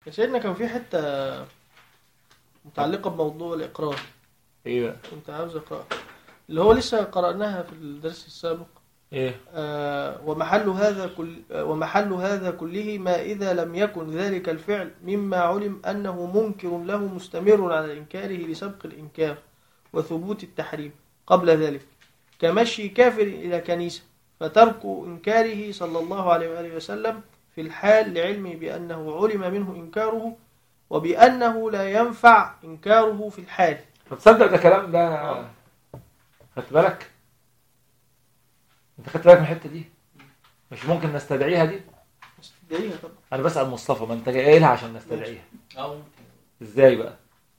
يا سيدنا كان في حتة متعلقة بموضوع الإقرار ايه بقى كنت عاوز أقرأها اللي هو لسه قرأناها في الدرس السابق ايه آه، ومحل هذا كل آه، ومحل هذا كله ما إذا لم يكن ذلك الفعل مما علم أنه منكر له مستمر على إنكاره لسبق الإنكار وثبوت التحريم قبل ذلك كمشي كافر إلى كنيسة فترك إنكاره صلى الله عليه وآله وسلم في الحال لعلمه بأنه علم منه إنكاره وبأنه لا ينفع إنكاره في الحال فتصدق ده كلام ده آه. خدت بالك انت خدت بالك من الحته دي مش ممكن نستدعيها دي استدعيها طبعا انا بسال مصطفى ما انت جاي لها عشان نستدعيها أو ازاي بقى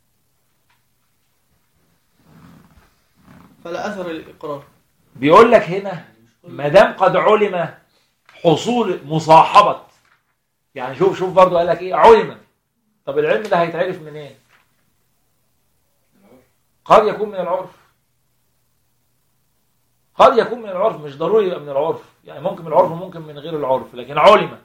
فلا أثر للإقرار بيقول لك هنا ما دام قد علم حصول مصاحبه يعني شوف شوف برضو قال لك ايه علم طب العلم ده هيتعرف منين قد يكون من العرف قد يكون من العرف مش ضروري يبقى من العرف يعني ممكن من العرف وممكن من غير العرف لكن علم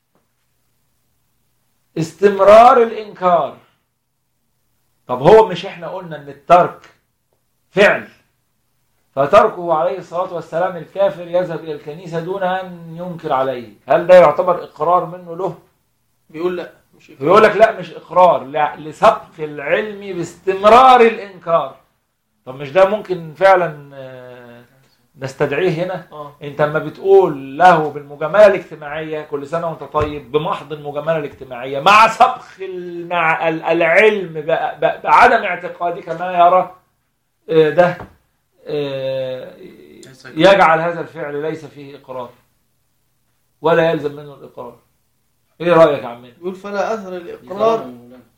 استمرار الإنكار طب هو مش احنا قلنا ان الترك فعل فتركه عليه الصلاة والسلام الكافر يذهب إلى الكنيسة دون أن ينكر عليه هل ده يعتبر إقرار منه له بيقول لا مش إقرار. بيقول لك لا مش اقرار لا لسبق العلم باستمرار الانكار طب مش ده ممكن فعلا آه، نستدعيه هنا اه انت لما بتقول له بالمجامله الاجتماعيه كل سنه وانت طيب بمحض المجامله الاجتماعيه مع سبق المع... ال- العلم ب... ب... بعدم اعتقادك ما يرى آه، ده آه، يجعل هذا الفعل ليس فيه اقرار ولا يلزم منه الاقرار ايه رايك يا عمنا يقول فلا أثر الإقرار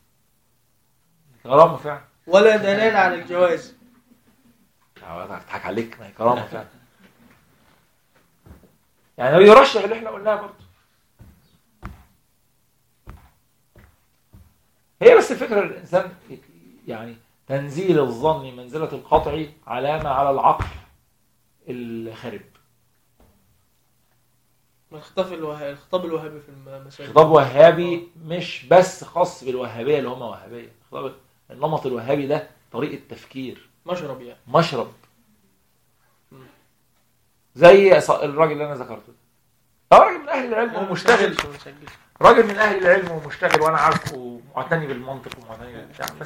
كرامه فعلا ولا دلالة على الجواز اضحك عليك ما هي كرامه فعلا يعني هو يرشح اللي احنا قلناه برضه هي بس الفكره الانسان يعني تنزيل الظن منزله القطع علامه على العقل الخرب الخطاب الوهابي الخطاب الوهابي في المساجد خطاب وهابي مش بس خاص بالوهابيه اللي هم وهابيه خطاب النمط الوهابي ده طريقه تفكير مشرب يعني مشرب زي ص- الراجل اللي انا ذكرته ده راجل من اهل العلم ومشتغل ما نسجلش. راجل من اهل العلم ومشتغل وانا عارفه ومعتني بالمنطق ومعتني بالبتاع بس